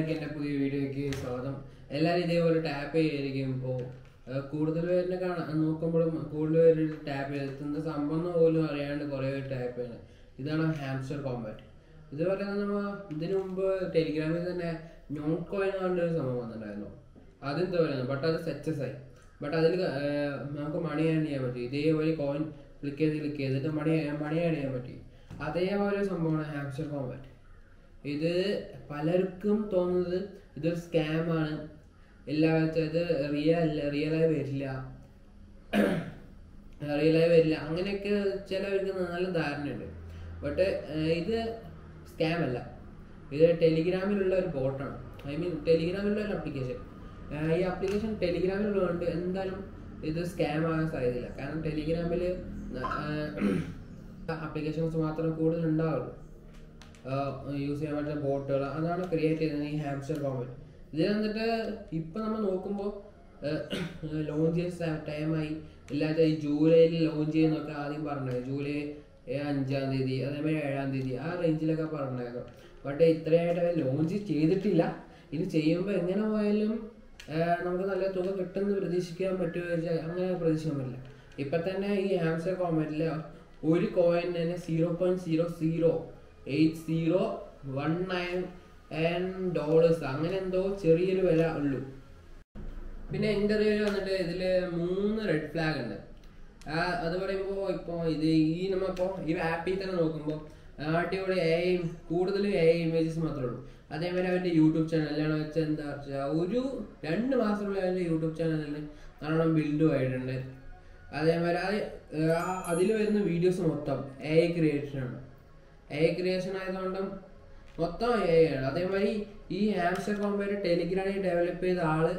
എല്ലാവർക്കും എൻ്റെ പുതിയ വീഡിയോയ്ക്ക് സ്വാഗതം എല്ലാവരും ഇതേപോലെ ടാപ്പ് ചെയ്യായിരിക്കും ഇപ്പോൾ കൂടുതൽ പേരിനെ കാണാൻ നോക്കുമ്പോഴും കൂടുതൽ പേര് ടാപ്പ് ചെയ്തെത്തുന്ന സംഭവം എന്ന് പോലും അറിയാണ്ട് കുറേ പേര് ടാപ്പ് ചെയ്യണം ഇതാണ് ഹാംസ്റ്റർ കോമ്പാറ്റ് ഇത് പറയുന്നത് നമ്മ ഇതിനു മുമ്പ് ടെലിഗ്രാമിൽ തന്നെ നോട്ട് കോയിൻ എന്ന് പറഞ്ഞൊരു സംഭവം വന്നിട്ടുണ്ടായിരുന്നു അതെന്താ പറയുന്നത് ബട്ട് അത് സക്സസ് ആയി ബട്ട് അതിൽ നമുക്ക് മണി ഏൺ ചെയ്യാൻ പറ്റി ഇതേപോലെ കോയിൻ ക്ലിക്ക് ചെയ്ത് ക്ലിക്ക് ചെയ്തിട്ട് മണി മണി ഏൺ ചെയ്യാൻ പറ്റി അതേപോലെ സംഭവമാണ് ഹാംസ്റ്റർ കോമ്പാറ്റ് ഇത് പലർക്കും തോന്നുന്നത് ഇതൊരു സ്കാമാണ് ഇല്ല ഇത് റിയൽ അല്ല റിയലായി വരില്ല റിയലായി വരില്ല അങ്ങനെയൊക്കെ ചിലവർക്ക് നല്ല ധാരണയുണ്ട് ബട്ട് ഇത് സ്കാം അല്ല ഇത് ടെലിഗ്രാമിലുള്ള ഒരു ബോട്ടാണ് ഐ മീൻ ടെലിഗ്രാമിലുള്ള ഒരു അപ്ലിക്കേഷൻ ഈ ആപ്ലിക്കേഷൻ ടെലിഗ്രാമിലുള്ളതുകൊണ്ട് എന്തായാലും ഇത് സ്കാം ആകാൻ സാധ്യതയില്ല കാരണം ടെലിഗ്രാമിൽ ആപ്ലിക്കേഷൻസ് മാത്രം കൂടുതൽ ഉണ്ടാവുള്ളൂ യൂസ് ചെയ്യാൻ പറ്റുന്ന ബോട്ടുകൾ അതാണ് ക്രിയേറ്റ് ചെയ്യുന്നത് ഈ ഹാംസ്റ്റർ കോമറ്റ് ഇതിൽ വന്നിട്ട് ഇപ്പം നമ്മൾ നോക്കുമ്പോൾ ലോഞ്ച് ചെയ്ത ടൈമായി ഇല്ലാത്ത ഈ ജൂലൈയിൽ ലോഞ്ച് ചെയ്യുന്നൊക്കെ ആദ്യം പറഞ്ഞത് ജൂലൈ അഞ്ചാം തീയതി അതേമാതിരി ഏഴാം തീയതി ആ റേഞ്ചിലൊക്കെ പറഞ്ഞേക്കും ബട്ട് ഇത്രയായിട്ട് അവർ ലോഞ്ച് ചെയ്തിട്ടില്ല ഇത് ചെയ്യുമ്പോൾ എങ്ങനെ പോയാലും നമുക്ക് നല്ല തുക കിട്ടുമെന്ന് പ്രതീക്ഷിക്കാൻ പറ്റുമോ ചോദിച്ചാൽ അങ്ങനെ പ്രതീക്ഷിക്കാൻ പറ്റില്ല ഇപ്പം തന്നെ ഈ ഹാംസ്റ്റർ കോമറ്റിൽ ഒരു കോയിൻ തന്നെ zero point zero zero eight zero one nine dollars അങ്ങനെ എന്തോ ചെറിയൊരു വില ഉള്ളൂ പിന്നെ എൻ്റെ അറിവിൽ വന്നിട്ട് ഇതിൽ മൂന്ന് റെഡ് ഫ്ലാഗ് ഉണ്ട് അത് പറയുമ്പോൾ ഇപ്പോൾ ഇത് ഈ നമ്മളിപ്പോൾ ഈ ആപ്പിൽ തന്നെ നോക്കുമ്പോൾ അടിപൊളി എ ഐ കൂടുതലും എ ഐ ഇമേജസ് മാത്രമേ ഉള്ളൂ അതേപോലെ അവൻ്റെ യൂട്യൂബ് ചാനലാണ് വെച്ചാൽ എന്താ വെച്ചാൽ ഒരു രണ്ട് മാസമുള്ള അവൻ്റെ യൂട്യൂബ് ചാനലിൽ നല്ലോണം ബിൽഡും ആയിട്ടുണ്ട് അതേപോലെ അത് അതിൽ വരുന്ന വീഡിയോസ് മൊത്തം എ ഐ ക്രിയേഷനാണ് എ ഐ ക്രിയേഷൻ ആയതുകൊണ്ടും മൊത്തം എ ഐ ആണ് അതേമാതിരി ഈ ഹാംസ്റ്റർ കോമ്പയർ ടെലിഗ്രാമിൽ ഡെവലപ്പ് ചെയ്ത ആള്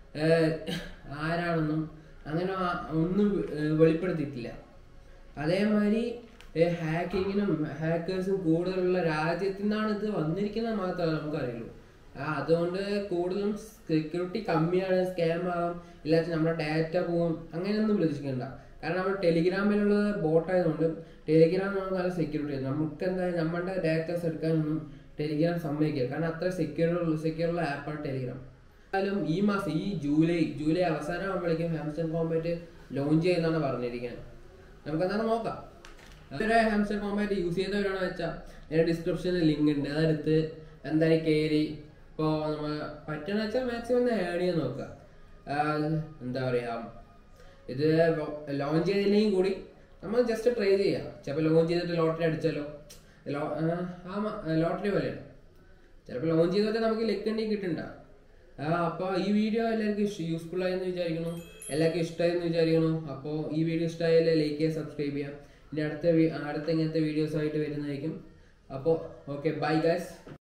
ആരാണെന്നും അങ്ങനെ ഒന്നും വെളിപ്പെടുത്തിയിട്ടില്ല അതേമാതിരി ഹാക്കിങ്ങിനും ഹാക്കേഴ്സും കൂടുതലുള്ള രാജ്യത്തിൽ നിന്നാണ് ഇത് വന്നിരിക്കുന്നത് മാത്രമേ നമുക്കറിയുള്ളൂ അതുകൊണ്ട് കൂടുതലും സെക്യൂരിറ്റി കമ്മിയാണ് സ്കാം ആകും ഇല്ലാത്ത നമ്മുടെ ഡാറ്റ പോകും അങ്ങനെയൊന്നും പ്രതീക്ഷിക്കണ്ട കാരണം നമ്മൾ ടെലിഗ്രാമിലുള്ളത് ബോട്ടായതുകൊണ്ട് ടെലിഗ്രാം നമുക്ക് നല്ല സെക്യൂരിറ്റി നമുക്ക് എന്തായാലും നമ്മുടെ ഡാറ്റാസ് എടുക്കാനൊന്നും ടെലിഗ്രാം സമ്മതിക്കില്ല കാരണം അത്ര സെക്യൂർ സെക്യൂറുള്ള ആപ്പാണ് ടെലിഗ്രാം എന്തായാലും ഈ മാസം ഈ ജൂലൈ ജൂലൈ അവസാനം ആകുമ്പോഴേക്കും ഹാംസ്റ്റർ കോമ്പാറ്റ് ലോഞ്ച് ചെയ്യുന്നതാണ് പറഞ്ഞിരിക്കുന്നത് നമുക്ക് എന്താണ് നോക്കാം ഒരു ഹാംസ്റ്റർ കോമ്പാറ്റ് യൂസ് ചെയ്തവരാണോ വെച്ചാൽ എൻ്റെ ഡിസ്ക്രിപ്ഷനിൽ ലിങ്ക് ഉണ്ട് അതെടുത്ത് എന്തായാലും കയറി ഇപ്പോൾ നമ്മൾ പറ്റണ വെച്ചാൽ മാക്സിമം ആഡ് ചെയ്യാൻ നോക്കുക എന്താ പറയുക ഇത് ലോഞ്ച് ചെയ്തില്ലെങ്കിൽ കൂടി നമ്മൾ ജസ്റ്റ് ട്രൈ ചെയ്യാം ചിലപ്പോൾ ലോഞ്ച് ചെയ്തിട്ട് ലോട്ടറി അടിച്ചാലോ ആ ലോട്ടറി പോലെയാണ് ചിലപ്പോൾ ലോഞ്ച് ചെയ്തിട്ട് നമുക്ക് ലെക്കുണ്ടെങ്കിൽ കിട്ടണ്ട അപ്പോൾ ഈ വീഡിയോ എല്ലാവർക്കും യൂസ്ഫുൾ ആയെന്ന് വിചാരിക്കുന്നു എല്ലാവർക്കും ഇഷ്ടമായെന്ന് വിചാരിക്കുന്നു അപ്പോൾ ഈ വീഡിയോ ഇഷ്ടമായാലേ ലൈക്ക് ചെയ്യുക സബ്സ്ക്രൈബ് ചെയ്യാം ഇനി അടുത്ത അടുത്ത ഇങ്ങനത്തെ വീഡിയോസ് ആയിട്ട് വരുന്നതായിരിക്കും അപ്പോൾ ഓക്കെ ബൈ ഗൈസ്